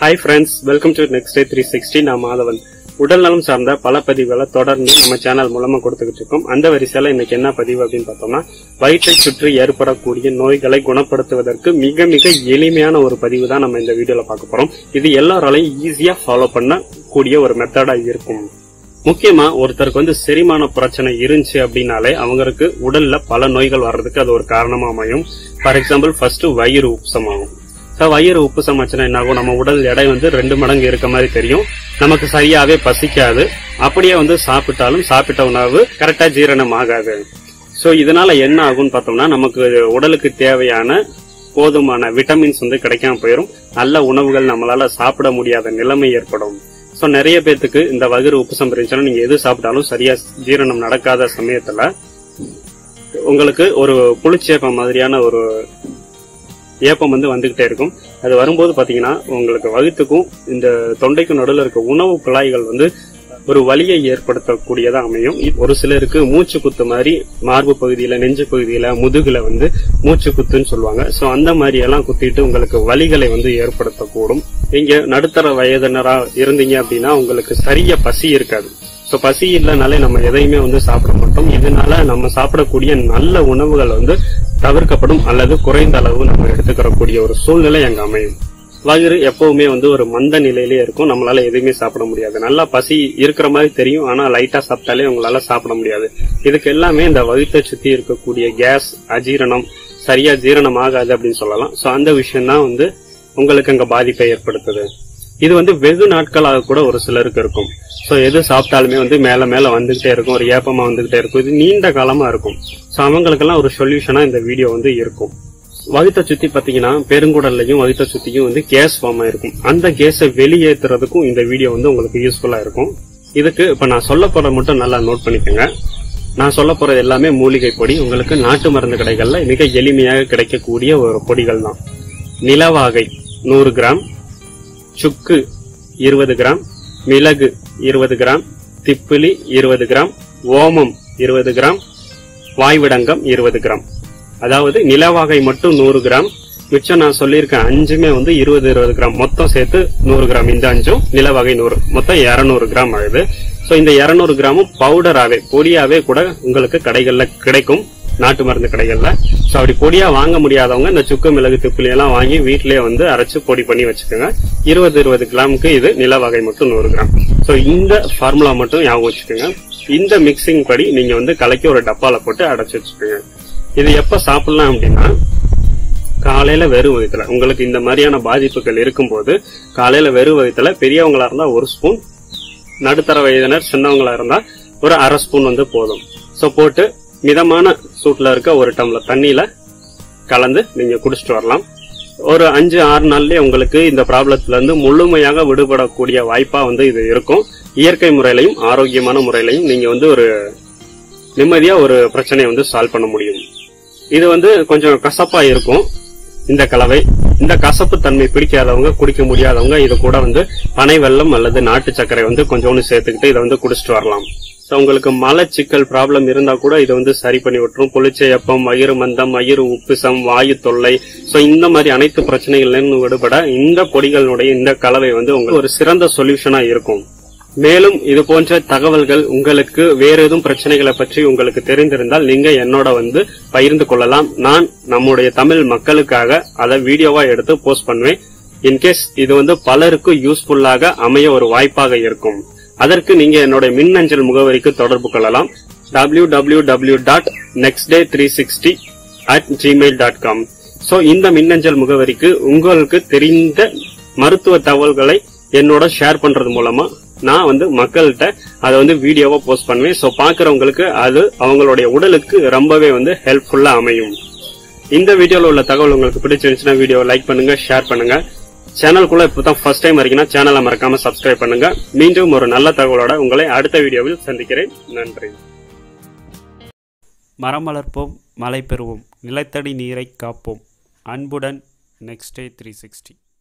hi friends welcome to next day three sixty நான் மாதவன் உடல் நலம் சார்ந்த பல பதிவுகளை தொடர்ந்து நம்ம சேனல் மூலமா கொடுத்துக்கிட்டு இருக்கோம் அந்த வரிசையில இன்னைக்கு என்ன பதிவு அப்படின்னு பார்த்தோம்னா வயிற்றை சுற்றி ஏற்படக்கூடிய நோய்களை குணப்படுத்துவதற்கு மிக மிக எளிமையான ஒரு பதிவு தான் நம்ம இந்த வீடியோல பார்க்க போறோம் இது எல்லாராலையும் ஈஸியா ஃபாலோ பண்ணக்கூடிய ஒரு மெத்தடா இருக்கும் முக்கியமா ஒருத்தருக்கு வந்து செரிமான பிரச்சனை இருந்துச்சு அப்படின்னாலே அவங்களுக்கு உடல்ல பல நோய்கள் வர்றதுக்கு அது ஒரு காரணமா அமையும் ஃபார் எக்ஸாம்பிள் ஃபர்ஸ்ட் வயிறு உப்சமாகும் ஸோ வயிறு உப்பு சமைச்சுனா என்ன ஆகும் நம்ம உடல் எடை வந்து ரெண்டு மடங்கு இருக்க மாதிரி தெரியும் நமக்கு சரியாவே பசிக்காது அப்படியே வந்து சாப்பிட்டாலும் சாப்பிட்ட உணவு கரெக்டா ஜீரணம் ஆகாது ஸோ இதனால என்ன ஆகும்னு பார்த்தோம்னா நமக்கு உடலுக்கு தேவையான போதுமான விட்டமின்ஸ் வந்து கிடைக்காம போயிடும் நல்ல உணவுகள் நம்மளால சாப்பிட முடியாத நிலைமை ஏற்படும் ஸோ நிறைய பேத்துக்கு இந்த வயிறு உப்புசம் இருந்துச்சுன்னா நீங்க எது சாப்பிட்டாலும் சரியா ஜீரணம் நடக்காத சமயத்துல உங்களுக்கு ஒரு புளிச்சேப்பம் மாதிரியான ஒரு ஏப்பம் வந்து வந்துகிட்டே இருக்கும் அது வரும்போது பாத்தீங்கன்னா உங்களுக்கு வகுத்துக்கும் இந்த தொண்டைக்கும் நடுவில் இருக்க உணவு குழாய்கள் வந்து ஒரு வலியை ஏற்படுத்தக்கூடியதா அமையும் இ- ஒரு சிலருக்கு மூச்சு குத்து மாதிரி மார்பு பகுதியில நெஞ்சு பகுதியில முதுகுல வந்து மூச்சு குத்துன்னு சொல்லுவாங்க சோ அந்த மாதிரி எல்லாம் குத்திட்டு உங்களுக்கு வலிகளை வந்து ஏற்படுத்தக்கூடும் நீங்க நடுத்தர வயதினரா இருந்தீங்க அப்படின்னா உங்களுக்கு சரிய பசி இருக்காது சோ பசி இல்லைனாலே நம்ம எதையுமே வந்து சாப்பிட மாட்டோம் இதனால நம்ம சாப்பிடக்கூடிய நல்ல உணவுகள் வந்து தவிர்க்கப்படும் அல்லது குறைந்த அளவு நம்ம எடுத்துக்கிறக்கூடிய ஒரு சூழ்நிலை அங்க அமையும் வயிறு எப்பவுமே வந்து ஒரு மந்த நிலையிலே இருக்கும் நம்மளால எதுவுமே சாப்பிட முடியாது நல்லா பசி இருக்கிற மாதிரி தெரியும் ஆனா லைட்டா சாப்பிட்டாலே உங்களால சாப்பிட முடியாது இதுக்கு எல்லாமே இந்த வயிற்றை சுத்தி இருக்கக்கூடிய கேஸ் அஜீரணம் சரியா ஜீரணம் ஆகாது அப்படின்னு சொல்லலாம் சோ அந்த விஷயம் தான் வந்து உங்களுக்கு அங்க பாதிப்பை ஏற்படுத்துது இது வந்து வெகு நாட்களாக கூட ஒரு சிலருக்கு இருக்கும் சோ எது சாப்பிட்டாலுமே வந்து மேல மேல வந்துகிட்டே இருக்கும் ஒரு ஏப்பமா வந்துகிட்டே இருக்கும் இது நீண்ட காலமா இருக்கும் சோ அவங்களுக்கெல்லாம் ஒரு சொல்யூஷனா இந்த வீடியோ வந்து இருக்கும் வயிற்றை சுத்தி பாத்தீங்கன்னா பெருங்குடல்லையும் வயிற்றை சுத்தியும் வந்து கேஸ் ஃபார்ம் ஆயிருக்கும் அந்த கேஸை வெளியேற்றுறதுக்கும் இந்த வீடியோ வந்து உங்களுக்கு யூஸ்ஃபுல்லா இருக்கும் இதுக்கு இப்ப நான் சொல்ல போறத மட்டும் நல்லா நோட் பண்ணிக்கோங்க நான் சொல்ல போறது எல்லாமே மூலிகை பொடி உங்களுக்கு நாட்டு மருந்து கடைகள்ல மிக எளிமையாக கிடைக்கக்கூடிய ஒரு பொடிகள் தான் நிலவாகை நூறு கிராம் சுக்கு இருபது கிராம் மிளகு இருபது கிராம் திப்பிலி இருபது கிராம் ஓமம் இருபது கிராம் வாய்விடங்கம் இருபது கிராம் அதாவது நிலவாகை மட்டும் நூறு கிராம் மிச்சம் நான் சொல்லியிருக்கேன் அஞ்சுமே வந்து இருபது இருபது கிராம் மொத்தம் சேர்த்து நூறு கிராம் இந்த அஞ்சும் நிலவகை நூறு மொத்தம் இருநூறு கிராம் ஆகுது சோ இந்த இருநூறு கிராமும் பவுடராவே பொடியாவே கூட உங்களுக்கு கடைகள்ல கிடைக்கும் நாட்டு மருந்து கடைகள்ல சோ அப்படி பொடியா வாங்க முடியாதவங்க இந்த சுக்கு மிளகு திப்பிலி எல்லாம் வாங்கி வீட்டிலேயே வந்து அரைச்சு பொடி பண்ணி வச்சுக்கோங்க இருபது இருபது கிராமுக்கு இது நிலவகை மட்டும் நூறு கிராம் சோ இந்த ஃபார்முலா மட்டும் ஞாபகம் வச்சுக்கோங்க இந்த மிக்சிங் படி நீங்க வந்து கலக்கி ஒரு டப்பால போட்டு அடைச்சு வச்சுக்கோங்க இது எப்ப சாப்பிடலாம் அப்படின்னா காலையில வெறும் வயிற்றுல உங்களுக்கு இந்த மாதிரியான பாதிப்புகள் இருக்கும்போது காலையில வெறும் வயிற்றுல பெரியவங்களா இருந்தா ஒரு ஸ்பூன் நடுத்தர வயதினர் சின்னவங்களா இருந்தா ஒரு அரை ஸ்பூன் வந்து போதும் சோ போட்டு மிதமான சூட்ல இருக்க ஒரு டம்ளர் தண்ணியில கலந்து நீங்க குடிச்சிட்டு வரலாம் ஒரு அஞ்சு ஆறு நாள்லயே உங்களுக்கு இந்த ப்ராப்ளத்துல இருந்து முழுமையாக விடுபடக்கூடிய வாய்ப்பா வந்து இது இருக்கும் இயற்கை முறையிலையும் ஆரோக்கியமான முறையிலையும் நீங்க வந்து ஒரு நிம்மதியா ஒரு பிரச்சனையை வந்து சால்வ் பண்ண முடியும் இது வந்து கொஞ்சம் கசப்பா இருக்கும் இந்த கலவை இந்த கசப்பு தன்மை பிடிக்காதவங்க குடிக்க முடியாதவங்க இது கூட வந்து பனை வெல்லம் அல்லது நாட்டு சர்க்கரை வந்து கொஞ்சோண்டு சேர்த்துக்கிட்டு இதை வந்து குடிச்சிட்டு வரலாம் So, உங்களுக்கு மலச்சிக்கல் ப்ராப்ளம் இருந்தா கூட இதை வந்து சரி பண்ணி விட்டுரும் புளிச்சையப்பம் வயிறு மந்தம் வயிறு உப்புசம் வாயு தொல்லை சோ இந்த மாதிரி அனைத்து பிரச்சனைகள்ல விடுபட இந்த பொடிகளுடைய இந்த கலவை வந்து உங்களுக்கு ஒரு சிறந்த சொல்யூஷனா இருக்கும் மேலும் இது போன்ற தகவல்கள் உங்களுக்கு வேற எதுவும் பிரச்சனைகளை பற்றி உங்களுக்கு தெரிந்திருந்தால் நீங்க என்னோட வந்து பகிர்ந்து கொள்ளலாம் நான் நம்முடைய தமிழ் மக்களுக்காக அதை வீடியோவா எடுத்து போஸ்ட் பண்ணுவேன் இன்கேஸ் இது வந்து பலருக்கு யூஸ்ஃபுல்லாக அமைய ஒரு வாய்ப்பாக இருக்கும் அதற்கு நீங்க என்னோட மின்னஞ்சல் முகவரிக்கு தொடர்பு கொள்ளலாம் W W W dot next day three sixty at Gmail dot com so இந்த மின்னஞ்சல் முகவரிக்கு உங்களுக்கு தெரிந்த மருத்துவ தகவல்களை என்னோட ஷேர் பண்றது மூலமா நான் வந்து மக்கள்கிட்ட அதை வந்து வீடியோவா போஸ்ட் பண்ணுவேன் ஸோ பாக்குறவங்களுக்கு அது அவங்களுடைய உடலுக்கு ரொம்பவே வந்து ஹெல்ப்ஃபுல்லா அமையும் இந்த வீடியோல உள்ள தகவல் உங்களுக்கு பிடிச்சிருந்துச்சுன்னா வீடியோ லைக் பண்ணுங்க ஷேர் பண்ணுங்க சேனலுக்குள்ள இப்பதான் ஃபர்ஸ்ட் டைம் இருக்கீங்கன்னா சேனலை மறக்காம சப்ஸ்கிரைப் பண்ணுங்க மீண்டும் ஒரு நல்ல தகவலோட உங்களை அடுத்த வீடியோவில் சந்திக்கிறேன் நன்றி மரம் வளர்ப்போம் மழை பெறுவோம் நிலத்தடி நீரை காப்போம் அன்புடன் நெக்ஸ்ட் டே த்ரீ சிக்ஸ்டி